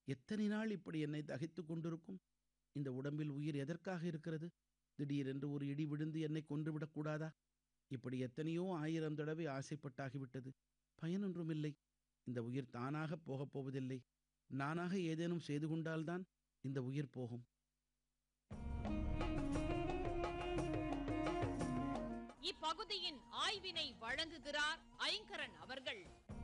எத்தனை நாள் இப்படி என்னை தகைத்துக் கொண்டிருக்கும் இந்த உடம்பில் உயிர் எதற்காக இருக்கிறது திடீரென்று ஒரு இடி விழுந்து என்னை கொன்றுவிடக் கூடாதா இப்படி எத்தனையோ ஆயிரம் தடவை ஆசைப்பட்டாகிவிட்டது பயனொன்றுமில்லை இந்த உயிர் தானாகப் போகப் போவதில்லை நானாக ஏதேனும் செய்து கொண்டால்தான் இந்த உயிர் போகும் இப்பகுதியின் ஆய்வினை வழங்குகிறார் ஐங்கரன் அவர்கள்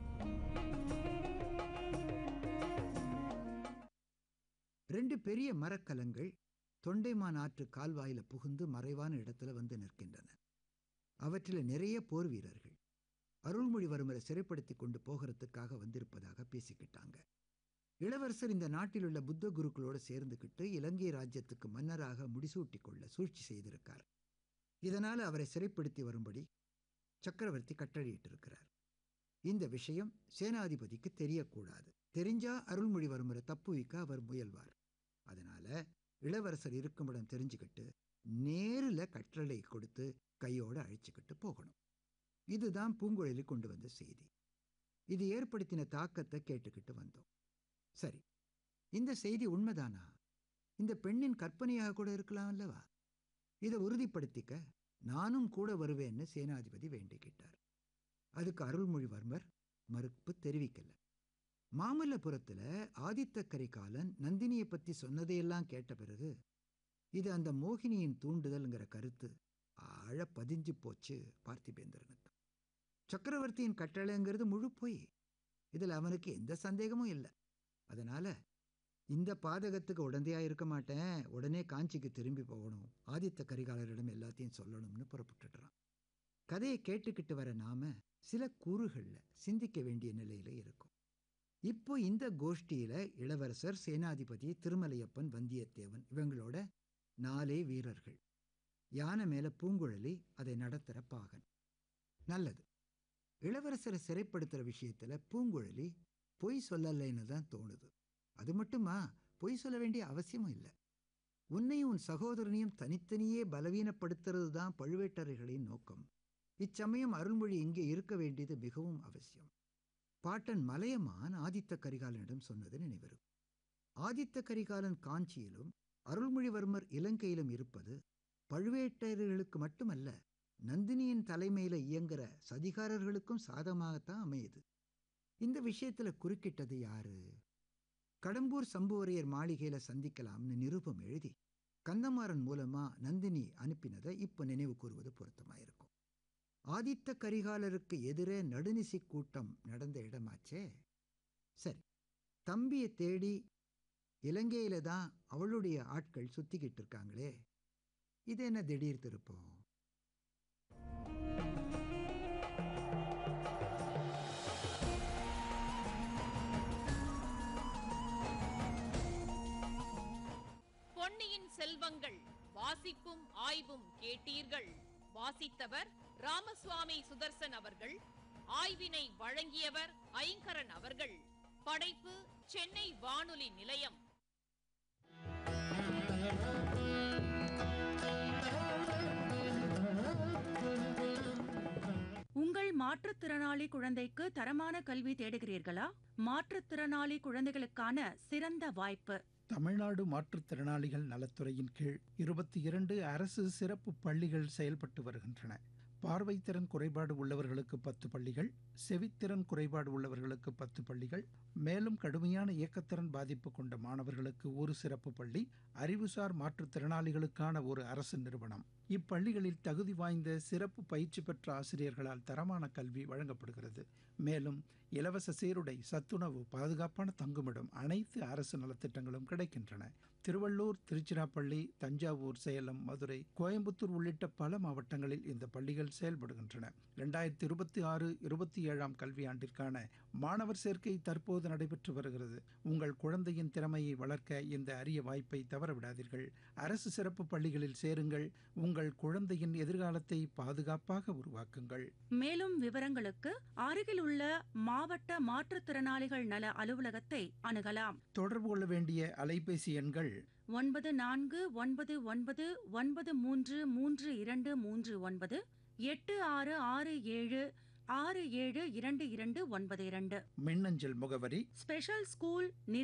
ரெண்டு பெரிய மரக்கலங்கள் தொண்டைமான் ஆற்று கால்வாயில புகுந்து மறைவான இடத்துல வந்து நிற்கின்றன அவற்றில் நிறைய போர் வீரர்கள் அருள்மொழிவர்மரை சிறைப்படுத்தி கொண்டு போகிறதுக்காக வந்திருப்பதாக பேசிக்கிட்டாங்க இளவரசர் இந்த நாட்டில் உள்ள புத்த குருக்களோடு சேர்ந்துக்கிட்டு இலங்கை ராஜ்யத்துக்கு மன்னராக முடிசூட்டி கொள்ள சூழ்ச்சி செய்திருக்கார் இதனால் அவரை சிறைப்படுத்தி வரும்படி சக்கரவர்த்தி கட்டளையிட்டிருக்கிறார் இந்த விஷயம் சேனாதிபதிக்கு தெரியக்கூடாது தெரிஞ்சா அருள்மொழிவர்மரை தப்புவிக்க அவர் முயல்வார் அதனால இளவரசர் இருக்குமிடம் தெரிஞ்சுக்கிட்டு நேரில் கட்டளை கொடுத்து கையோட அழைச்சிக்கிட்டு போகணும் இதுதான் பூங்குழலி கொண்டு வந்த செய்தி இது ஏற்படுத்தின தாக்கத்தை கேட்டுக்கிட்டு வந்தோம் சரி இந்த செய்தி உண்மைதானா இந்த பெண்ணின் கற்பனையாக கூட இருக்கலாம் அல்லவா இதை உறுதிப்படுத்திக்க நானும் கூட வருவேன்னு சேனாதிபதி வேண்டிக்கிட்டார் அதுக்கு அருள்மொழிவர்மர் மறுப்பு தெரிவிக்கல மாமல்லபுரத்துல ஆதித்த கரிகாலன் நந்தினியை பத்தி சொன்னதையெல்லாம் கேட்ட பிறகு இது அந்த மோகினியின் தூண்டுதல்ங்கிற கருத்து ஆழ பதிஞ்சு போச்சு பார்த்திபேந்திரனுக்கு சக்கரவர்த்தியின் கட்டளைங்கிறது முழு பொய் இதில் அவனுக்கு எந்த சந்தேகமும் இல்லை அதனால இந்த பாதகத்துக்கு உடந்தையா இருக்க மாட்டேன் உடனே காஞ்சிக்கு திரும்பி போகணும் ஆதித்த கரிகாலரிடம் எல்லாத்தையும் சொல்லணும்னு புறப்பட்டுடுறான் கதையை கேட்டுக்கிட்டு வர நாம சில கூறுகள்ல சிந்திக்க வேண்டிய நிலையில இருக்கும் இப்போ இந்த கோஷ்டியில இளவரசர் சேனாதிபதி திருமலையப்பன் வந்தியத்தேவன் இவங்களோட நாலே வீரர்கள் யானை மேல பூங்குழலி அதை நடத்துற பாகன் நல்லது இளவரசரை சிறைப்படுத்துற விஷயத்துல பூங்குழலி பொய் சொல்லலைன்னு தான் தோணுது அது மட்டுமா பொய் சொல்ல வேண்டிய அவசியமும் இல்லை உன்னையும் உன் சகோதரனையும் தனித்தனியே பலவீனப்படுத்துறது தான் பழுவேட்டரைகளின் நோக்கம் இச்சமயம் அருள்மொழி இங்கே இருக்க வேண்டியது மிகவும் அவசியம் பாட்டன் மலையமான் ஆதித்த கரிகாலனிடம் சொன்னது நினைவரும் ஆதித்த கரிகாலன் காஞ்சியிலும் அருள்மொழிவர்மர் இலங்கையிலும் இருப்பது பழுவேட்டரையர்களுக்கு மட்டுமல்ல நந்தினியின் தலைமையில இயங்குற சதிகாரர்களுக்கும் சாதமாகத்தான் அமையுது இந்த விஷயத்துல குறுக்கிட்டது யாரு கடம்பூர் சம்புவரையர் மாளிகையில சந்திக்கலாம்னு நிருபம் எழுதி கந்தமாறன் மூலமா நந்தினி அனுப்பினதை இப்ப நினைவு கூறுவது பொருத்தமாயிருக்கும் ஆதித்த கரிகாலருக்கு எதிரே நடுநிசி கூட்டம் நடந்த இடமாச்சே சரி தம்பியை தேடி இலங்கையில தான் அவளுடைய ஆட்கள் சுத்திக்கிட்டு இருக்காங்களே இது என்ன திடீர் திருப்பம் பொன்னியின் செல்வங்கள் வாசிப்பும் ஆய்வும் கேட்டீர்கள் வாசித்தவர் ராமசுவாமி சுதர்சன் அவர்கள் ஆய்வினை வழங்கியவர் ஐங்கரன் அவர்கள் படைப்பு சென்னை வானொலி நிலையம் உங்கள் மாற்றுத்திறனாளி குழந்தைக்கு தரமான கல்வி தேடுகிறீர்களா மாற்றுத்திறனாளி குழந்தைகளுக்கான சிறந்த வாய்ப்பு தமிழ்நாடு மாற்றுத்திறனாளிகள் நலத்துறையின் கீழ் இருபத்தி இரண்டு அரசு சிறப்பு பள்ளிகள் செயல்பட்டு வருகின்றன பார்வைத்திறன் குறைபாடு உள்ளவர்களுக்கு பத்து பள்ளிகள் செவித்திறன் குறைபாடு உள்ளவர்களுக்கு பத்து பள்ளிகள் மேலும் கடுமையான இயக்கத்திறன் பாதிப்பு கொண்ட மாணவர்களுக்கு ஒரு சிறப்பு பள்ளி அறிவுசார் மாற்றுத்திறனாளிகளுக்கான ஒரு அரசு நிறுவனம் இப்பள்ளிகளில் தகுதி வாய்ந்த சிறப்பு பயிற்சி பெற்ற ஆசிரியர்களால் தரமான கல்வி வழங்கப்படுகிறது மேலும் இலவச சீருடை சத்துணவு பாதுகாப்பான தங்குமிடம் அனைத்து அரசு நலத்திட்டங்களும் கிடைக்கின்றன திருவள்ளூர் திருச்சிராப்பள்ளி தஞ்சாவூர் சேலம் மதுரை கோயம்புத்தூர் உள்ளிட்ட பல மாவட்டங்களில் இந்த பள்ளிகள் செயல்படுகின்றன இரண்டாயிரத்தி இருபத்தி ஆறு இருபத்தி ஏழாம் கல்வியாண்டிற்கான மாணவர் சேர்க்கை தற்போது நடைபெற்று வருகிறது உங்கள் குழந்தையின் திறமையை வளர்க்க இந்த அரிய வாய்ப்பை தவறவிடாதீர்கள் அரசு சிறப்பு பள்ளிகளில் சேருங்கள் உங்கள் குழந்தையின் எதிர்காலத்தை பாதுகாப்பாக உருவாக்குங்கள் மேலும் விவரங்களுக்கு அருகில் உள்ள மாவட்ட மாற்றுத்திறனாளிகள் நல அலுவலகத்தை அணுகலாம் தொடர்பு கொள்ள வேண்டிய அலைபேசி எண்கள் ஒன்பது நான்கு ஒன்பது ஒன்பது ஒன்பது மூன்று மூன்று இரண்டு மூன்று ஒன்பது எட்டு ஆறு ஆறு ஏழு ஆறு ஏழு இரண்டு இரண்டு ஒன்பது இரண்டு மின்னஞ்சல் முகவரி ஸ்பெஷல் ஸ்கூல்